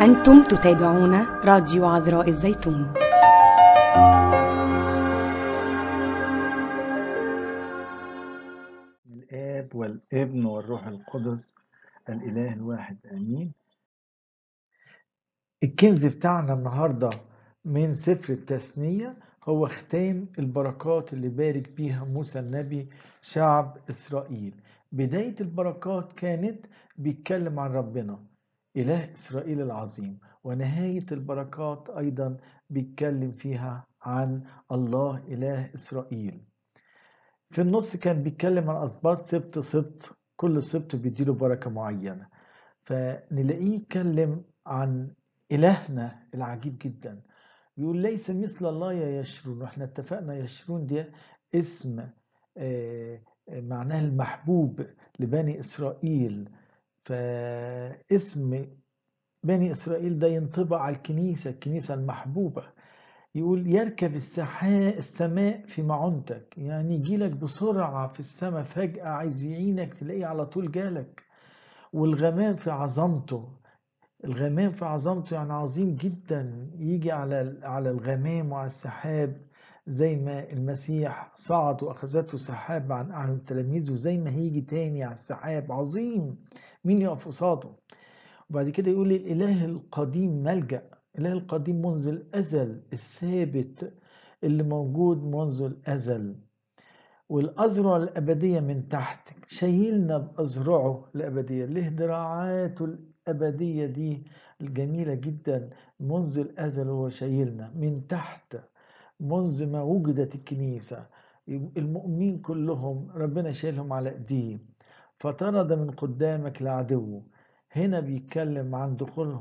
أنتم تتابعون راديو عذراء الزيتون الآب والابن والروح القدس الإله الواحد آمين الكنز بتاعنا النهاردة من سفر التثنية هو ختام البركات اللي بارك بيها موسى النبي شعب إسرائيل بداية البركات كانت بيتكلم عن ربنا إله إسرائيل العظيم ونهاية البركات أيضا بيتكلم فيها عن الله إله إسرائيل في النص كان بيتكلم عن أسباط سبت سبت كل سبت بيديله بركة معينة فنلاقيه يتكلم عن إلهنا العجيب جدا بيقول ليس مثل الله يا يشرون واحنا اتفقنا يشرون دي اسم آه، معناه المحبوب لبني إسرائيل فاسم بني إسرائيل ده ينطبق على الكنيسة الكنيسة المحبوبة يقول يركب السحاء السماء في معونتك يعني يجيلك بسرعة في السماء فجأة عايز يعينك تلاقيه على طول جالك والغمام في عظمته الغمام في عظمته يعني عظيم جدا يجي على على الغمام وعلى السحاب زي ما المسيح صعد واخذته سحاب عن عن التلاميذ وزي ما هيجي تاني على السحاب عظيم مين يقف قصاده وبعد كده يقول لي الاله القديم ملجأ الاله القديم منذ الازل الثابت اللي موجود منذ الازل والأذرع الأبدية من تحت شايلنا بأذرعه الأبدية له دراعاته الأبدية دي الجميلة جدا منذ الأزل هو شايلنا من تحت منذ ما وجدت الكنيسة المؤمنين كلهم ربنا شايلهم على ايديه فطرد من قدامك العدو هنا بيتكلم عن دخولهم